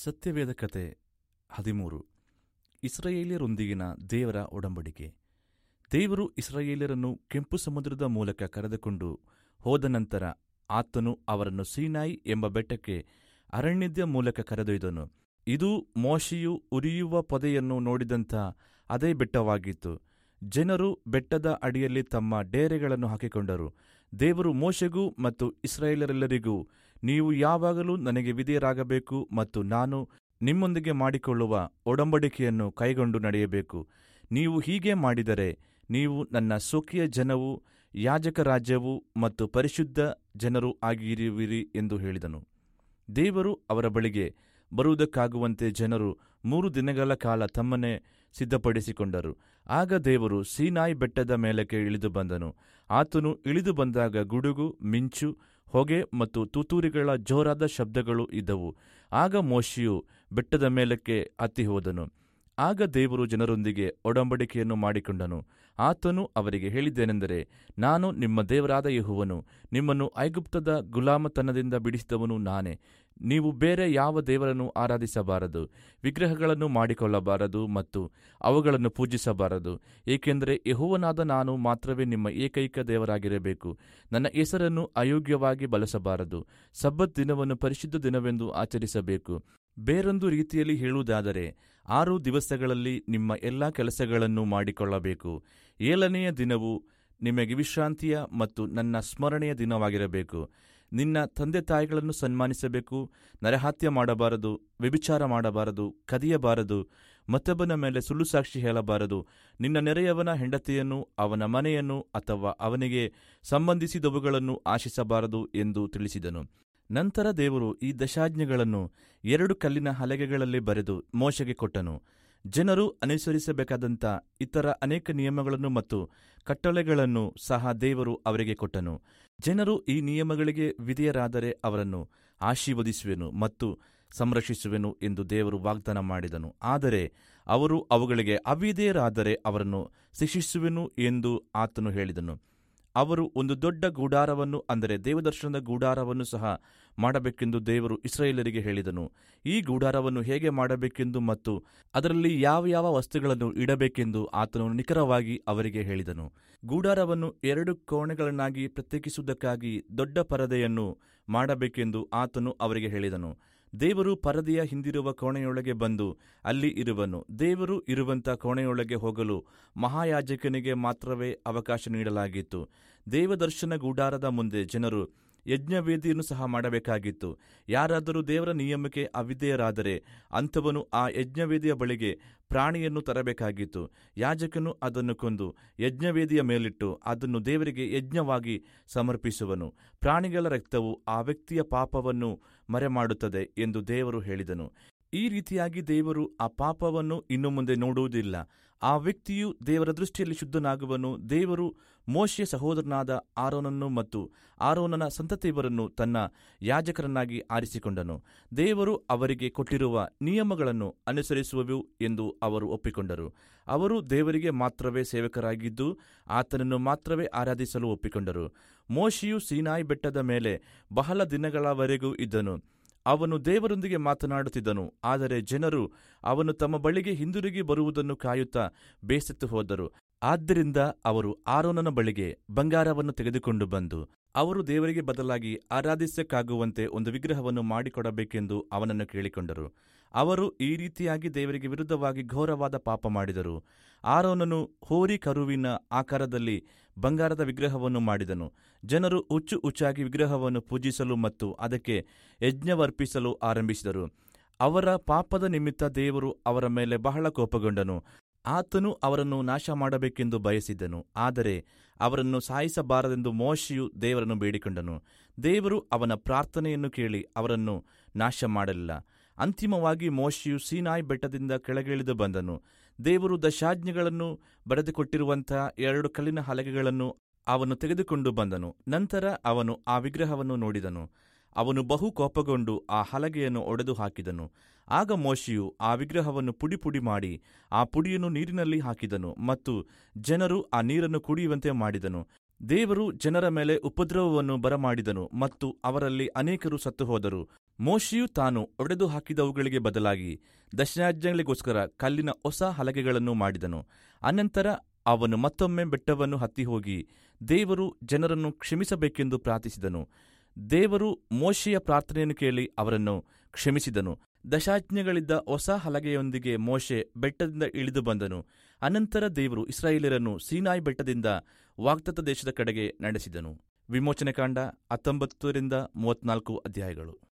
ಸತ್ಯವೇದ ಕತೆ ಹದಿಮೂರು ಇಸ್ರಾಯೇಲ್ಯರೊಂದಿಗಿನ ದೇವರ ಒಡಂಬಡಿಕೆ ದೇವರು ಇಸ್ರಾಯೇಲ್ಯರನ್ನು ಕೆಂಪು ಸಮುದ್ರದ ಮೂಲಕ ಕರೆದುಕೊಂಡು ಹೋದ ನಂತರ ಆತನು ಅವರನ್ನು ಸೀನಾಯಿ ಎಂಬ ಬೆಟ್ಟಕ್ಕೆ ಅರಣ್ಯದ ಮೂಲಕ ಕರೆದೊಯ್ದನು ಇದು ಮೋಶೆಯು ಉರಿಯುವ ಪೊದೆಯನ್ನು ನೋಡಿದಂಥ ಅದೇ ಬೆಟ್ಟವಾಗಿತ್ತು ಜನರು ಬೆಟ್ಟದ ಅಡಿಯಲ್ಲಿ ತಮ್ಮ ಡೇರೆಗಳನ್ನು ಹಾಕಿಕೊಂಡರು ದೇವರು ಮೋಶೆಗೂ ಮತ್ತು ಇಸ್ರಾಯೇಲರೆಲ್ಲರಿಗೂ ನೀವು ಯಾವಾಗಲೂ ನನಗೆ ವಿಧೇಯರಾಗಬೇಕು ಮತ್ತು ನಾನು ನಿಮ್ಮೊಂದಿಗೆ ಮಾಡಿಕೊಳ್ಳುವ ಒಡಂಬಡಿಕೆಯನ್ನು ಕೈಗೊಂಡು ನಡೆಯಬೇಕು ನೀವು ಹೀಗೆ ಮಾಡಿದರೆ ನೀವು ನನ್ನ ಸ್ವಕೀಯ ಜನವೂ ಯಾಜಕ ರಾಜ್ಯವೂ ಮತ್ತು ಪರಿಶುದ್ಧ ಜನರೂ ಆಗಿರುವಿರಿ ಎಂದು ಹೇಳಿದನು ದೇವರು ಅವರ ಬಳಿಗೆ ಬರುವುದಕ್ಕಾಗುವಂತೆ ಜನರು ಮೂರು ದಿನಗಳ ಕಾಲ ತಮ್ಮನ್ನೇ ಸಿದ್ಧಪಡಿಸಿಕೊಂಡರು ಆಗ ದೇವರು ಸೀನಾಯಿ ಬೆಟ್ಟದ ಮೇಲಕ್ಕೆ ಇಳಿದು ಬಂದನು ಆತನು ಇಳಿದು ಬಂದಾಗ ಗುಡುಗು ಮಿಂಚು ಹೊಗೆ ಮತ್ತು ತುತ್ತೂರಿಗಳ ಜೋರಾದ ಶಬ್ದಗಳು ಇದ್ದವು ಆಗ ಮೋಶಿಯು ಬೆಟ್ಟದ ಮೇಲಕ್ಕೆ ಹತ್ತಿ ಹೋದನು ಆಗ ದೇವರು ಜನರೊಂದಿಗೆ ಒಡಂಬಡಿಕೆಯನ್ನು ಮಾಡಿಕೊಂಡನು ಆತನು ಅವರಿಗೆ ಹೇಳಿದ್ದೇನೆಂದರೆ ನಾನು ನಿಮ್ಮ ದೇವರಾದ ಯೆಹೋವನು ನಿಮ್ಮನ್ನು ಐಗುಪ್ತದ ಗುಲಾಮತನದಿಂದ ಬಿಡಿಸಿದವನು ನಾನೇ ನೀವು ಬೇರೆ ಯಾವ ದೇವರನ್ನು ಆರಾಧಿಸಬಾರದು ವಿಗ್ರಹಗಳನ್ನು ಮಾಡಿಕೊಳ್ಳಬಾರದು ಮತ್ತು ಅವುಗಳನ್ನು ಪೂಜಿಸಬಾರದು ಏಕೆಂದರೆ ಯೆಹೋವನಾದ ನಾನು ಮಾತ್ರವೇ ನಿಮ್ಮ ಏಕೈಕ ದೇವರಾಗಿರಬೇಕು ನನ್ನ ಹೆಸರನ್ನು ಅಯೋಗ್ಯವಾಗಿ ಬಳಸಬಾರದು ಸಬ್ಬತ್ ದಿನವನ್ನು ಪರಿಶುದ್ಧ ದಿನವೆಂದು ಆಚರಿಸಬೇಕು ಬೇರೊಂದು ರೀತಿಯಲ್ಲಿ ಹೇಳುವುದಾದರೆ ಆರು ದಿವಸಗಳಲ್ಲಿ ನಿಮ್ಮ ಎಲ್ಲಾ ಕೆಲಸಗಳನ್ನು ಮಾಡಿಕೊಳ್ಳಬೇಕು ಏಳನೆಯ ದಿನವು ನಿಮಗೆ ವಿಶ್ರಾಂತಿಯ ಮತ್ತು ನನ್ನ ಸ್ಮರಣೆಯ ದಿನವಾಗಿರಬೇಕು ನಿನ್ನ ತಂದೆ ತಾಯಿಗಳನ್ನು ಸನ್ಮಾನಿಸಬೇಕು ನರಹತ್ಯ ಮಾಡಬಾರದು ವ್ಯಭಿಚಾರ ಮಾಡಬಾರದು ಕದಿಯಬಾರದು ಮತ್ತೊಬ್ಬನ ಮೇಲೆ ಸುಳ್ಳು ಸಾಕ್ಷಿ ಹೇಳಬಾರದು ನಿನ್ನ ನೆರೆಯವನ ಹೆಂಡತಿಯನ್ನು ಅವನ ಮನೆಯನ್ನು ಅಥವಾ ಅವನಿಗೆ ಸಂಬಂಧಿಸಿದವುಗಳನ್ನು ಆಶಿಸಬಾರದು ಎಂದು ತಿಳಿಸಿದನು ನಂತರ ದೇವರು ಈ ದಶಾಜ್ಞೆಗಳನ್ನು ಎರಡು ಕಲ್ಲಿನ ಹಲಗೆಗಳಲ್ಲಿ ಬರೆದು ಮೋಶೆಗೆ ಕೊಟ್ಟನು ಜನರು ಅನುಸರಿಸಬೇಕಾದಂಥ ಇತರ ಅನೇಕ ನಿಯಮಗಳನ್ನು ಮತ್ತು ಕಟ್ಟಳೆಗಳನ್ನು ಸಹ ದೇವರು ಅವರಿಗೆ ಕೊಟ್ಟನು ಜನರು ಈ ನಿಯಮಗಳಿಗೆ ವಿಧೇಯರಾದರೆ ಅವರನ್ನು ಆಶೀರ್ವದಿಸುವೆನು ಮತ್ತು ಸಂರಕ್ಷಿಸುವೆನು ಎಂದು ದೇವರು ವಾಗ್ದಾನ ಮಾಡಿದನು ಆದರೆ ಅವರು ಅವುಗಳಿಗೆ ಅವಿಧೇಯರಾದರೆ ಅವರನ್ನು ಶಿಕ್ಷಿಸುವೆನು ಎಂದು ಆತನು ಹೇಳಿದನು ಅವರು ಒಂದು ದೊಡ್ಡ ಗೂಡಾರವನ್ನು ಅಂದರೆ ದೇವದರ್ಶನದ ಗೂಡಾರವನ್ನು ಸಹ ಮಾಡಬೇಕೆಂದು ದೇವರು ಇಸ್ರಾಯೇಲರಿಗೆ ಹೇಳಿದನು ಈ ಗೂಡಾರವನ್ನು ಹೇಗೆ ಮಾಡಬೇಕೆಂದು ಮತ್ತು ಅದರಲ್ಲಿ ಯಾವ ಯಾವ ವಸ್ತುಗಳನ್ನು ಇಡಬೇಕೆಂದು ಆತನು ನಿಖರವಾಗಿ ಅವರಿಗೆ ಹೇಳಿದನು ಗೂಡಾರವನ್ನು ಎರಡು ಕೋಣೆಗಳನ್ನಾಗಿ ಪ್ರತ್ಯೇಕಿಸುವುದಕ್ಕಾಗಿ ದೊಡ್ಡ ಪರದೆಯನ್ನು ಮಾಡಬೇಕೆಂದು ಆತನು ಅವರಿಗೆ ಹೇಳಿದನು ದೇವರು ಪರದೆಯ ಹಿಂದಿರುವ ಕೋಣೆಯೊಳಗೆ ಬಂದು ಅಲ್ಲಿ ಇರುವನು ದೇವರು ಇರುವಂಥ ಕೋಣೆಯೊಳಗೆ ಹೋಗಲು ಮಹಾಯಾಜಕನಿಗೆ ಮಾತ್ರವೇ ಅವಕಾಶ ನೀಡಲಾಗಿತ್ತು ದೇವದರ್ಶನ ಗೂಡಾರದ ಮುಂದೆ ಜನರು ಯಜ್ಞವೇದಿಯನ್ನು ಸಹ ಮಾಡಬೇಕಾಗಿತ್ತು ಯಾರಾದರೂ ದೇವರ ನಿಯಮಕ್ಕೆ ಅವಿಧೇಯರಾದರೆ ಅಂಥವನು ಆ ಯಜ್ಞವೇದಿಯ ಬಳಿಗೆ ಪ್ರಾಣಿಯನ್ನು ತರಬೇಕಾಗಿತ್ತು ಯಾಜಕನು ಅದನ್ನು ಕೊಂದು ಯಜ್ಞವೇದಿಯ ಮೇಲಿಟ್ಟು ಅದನ್ನು ದೇವರಿಗೆ ಯಜ್ಞವಾಗಿ ಸಮರ್ಪಿಸುವನು ಪ್ರಾಣಿಗಳ ರಕ್ತವು ಆ ವ್ಯಕ್ತಿಯ ಪಾಪವನ್ನು ಮರೆಮಾಡುತ್ತದೆ ಎಂದು ದೇವರು ಹೇಳಿದನು ಈ ರೀತಿಯಾಗಿ ದೇವರು ಆ ಪಾಪವನ್ನು ಇನ್ನು ಮುಂದೆ ನೋಡುವುದಿಲ್ಲ ಆ ವ್ಯಕ್ತಿಯು ದೇವರ ದೃಷ್ಟಿಯಲ್ಲಿ ಶುದ್ಧನಾಗುವನು ದೇವರು ಮೋಶೆಯ ಸಹೋದರನಾದ ಆರೋನನ್ನು ಮತ್ತು ಆರೋನನ ಸಂತತಿಯವರನ್ನು ತನ್ನ ಯಾಜಕರನ್ನಾಗಿ ಆರಿಸಿಕೊಂಡನು ದೇವರು ಅವರಿಗೆ ಕೊಟ್ಟಿರುವ ನಿಯಮಗಳನ್ನು ಅನುಸರಿಸುವವು ಎಂದು ಅವರು ಒಪ್ಪಿಕೊಂಡರು ಅವರು ದೇವರಿಗೆ ಮಾತ್ರವೇ ಸೇವಕರಾಗಿದ್ದು ಆತನನ್ನು ಮಾತ್ರವೇ ಆರಾಧಿಸಲು ಒಪ್ಪಿಕೊಂಡರು ಮೋಶೆಯು ಸೀನಾಯಿ ಬೆಟ್ಟದ ಮೇಲೆ ಬಹಳ ದಿನಗಳವರೆಗೂ ಇದ್ದನು ಅವನು ದೇವರೊಂದಿಗೆ ಮಾತನಾಡುತ್ತಿದ್ದನು ಆದರೆ ಜನರು ಅವನು ತಮ್ಮ ಬಳಿಗೆ ಹಿಂದಿರುಗಿ ಬರುವುದನ್ನು ಕಾಯುತ್ತಾ ಬೇಸತ್ತು ಹೋದರು ಆದ್ದರಿಂದ ಅವರು ಆರೋನನ ಬಳಿಗೆ ಬಂಗಾರವನ್ನು ತೆಗೆದುಕೊಂಡು ಬಂದು ಅವರು ದೇವರಿಗೆ ಬದಲಾಗಿ ಆರಾಧಿಸಕ್ಕಾಗುವಂತೆ ಒಂದು ವಿಗ್ರಹವನ್ನು ಮಾಡಿಕೊಡಬೇಕೆಂದು ಅವನನ್ನು ಕೇಳಿಕೊಂಡರು ಅವರು ಈ ರೀತಿಯಾಗಿ ದೇವರಿಗೆ ವಿರುದ್ಧವಾಗಿ ಘೋರವಾದ ಪಾಪ ಮಾಡಿದರು ಆರೋನನು ಹೋರಿ ಕರುವಿನ ಆಕಾರದಲ್ಲಿ ಬಂಗಾರದ ವಿಗ್ರಹವನ್ನು ಮಾಡಿದನು ಜನರು ಹುಚ್ಚು ಹುಚ್ಚಾಗಿ ವಿಗ್ರಹವನ್ನು ಪೂಜಿಸಲು ಮತ್ತು ಅದಕ್ಕೆ ಯಜ್ಞವರ್ಪಿಸಲು ಆರಂಭಿಸಿದರು ಅವರ ಪಾಪದ ನಿಮಿತ್ತ ದೇವರು ಅವರ ಮೇಲೆ ಬಹಳ ಕೋಪಗೊಂಡನು ಆತನು ಅವರನ್ನು ನಾಶ ಮಾಡಬೇಕೆಂದು ಬಯಸಿದ್ದನು ಆದರೆ ಅವರನ್ನು ಸಾಯಿಸಬಾರದೆಂದು ಮೋಶಿಯು ದೇವರನ್ನು ಬೇಡಿಕೊಂಡನು ದೇವರು ಅವನ ಪ್ರಾರ್ಥನೆಯನ್ನು ಕೇಳಿ ಅವರನ್ನು ನಾಶ ಮಾಡಲಿಲ್ಲ ಅಂತಿಮವಾಗಿ ಮೋಶಿಯು ಸೀನಾಯ್ ಬೆಟ್ಟದಿಂದ ಕೆಳಗಿಳಿದು ಬಂದನು ದೇವರು ದಶಾಜ್ಞೆಗಳನ್ನು ಬರೆದುಕೊಟ್ಟಿರುವಂಥ ಎರಡು ಕಲ್ಲಿನ ಹಲಗೆಗಳನ್ನು ಅವನು ತೆಗೆದುಕೊಂಡು ಬಂದನು ನಂತರ ಅವನು ಆ ವಿಗ್ರಹವನ್ನು ನೋಡಿದನು ಅವನು ಬಹು ಕೋಪಗೊಂಡು ಆ ಹಲಗೆಯನ್ನು ಒಡೆದು ಹಾಕಿದನು ಆಗ ಮೋಶಿಯು ಆ ವಿಗ್ರಹವನ್ನು ಪುಡಿ ಪುಡಿ ಮಾಡಿ ಆ ಪುಡಿಯನ್ನು ನೀರಿನಲ್ಲಿ ಹಾಕಿದನು ಮತ್ತು ಜನರು ಆ ನೀರನ್ನು ಕುಡಿಯುವಂತೆ ಮಾಡಿದನು ದೇವರು ಜನರ ಮೇಲೆ ಉಪದ್ರವವನ್ನು ಬರಮಾಡಿದನು ಮತ್ತು ಅವರಲ್ಲಿ ಅನೇಕರು ಸತ್ತು ಹೋದರು ಮೋಶೆಯು ತಾನು ಒಡೆದು ಹಾಕಿದವುಗಳಿಗೆ ಬದಲಾಗಿ ದಶರಾಜ್ಯಗಳಿಗೋಸ್ಕರ ಕಲ್ಲಿನ ಹೊಸ ಹಲಗೆಗಳನ್ನು ಮಾಡಿದನು ಅನಂತರ ಅವನು ಮತ್ತೊಮ್ಮೆ ಬೆಟ್ಟವನ್ನು ಹತ್ತಿ ಹೋಗಿ ದೇವರು ಜನರನ್ನು ಕ್ಷಮಿಸಬೇಕೆಂದು ಪ್ರಾರ್ಥಿಸಿದನು ದೇವರು ಮೋಶೆಯ ಪ್ರಾರ್ಥನೆಯನ್ನು ಕೇಳಿ ಅವರನ್ನು ಕ್ಷಮಿಸಿದನು ದಶಾಜ್ಞೆಗಳಿದ್ದ ಹೊಸ ಹಲಗೆಯೊಂದಿಗೆ ಮೋಶೆ ಬೆಟ್ಟದಿಂದ ಇಳಿದು ಬಂದನು ಅನಂತರ ದೇವರು ಇಸ್ರಾಯೇಲರನ್ನು ಸೀನಾಯಿ ಬೆಟ್ಟದಿಂದ ವಾಗ್ದತ್ತ ದೇಶದ ಕಡೆಗೆ ನಡೆಸಿದನು ವಿಮೋಚನೆ ಕಾಂಡ ಹತ್ತೊಂಬತ್ತರಿಂದ ಮೂವತ್ನಾಲ್ಕು ಅಧ್ಯಾಯಗಳು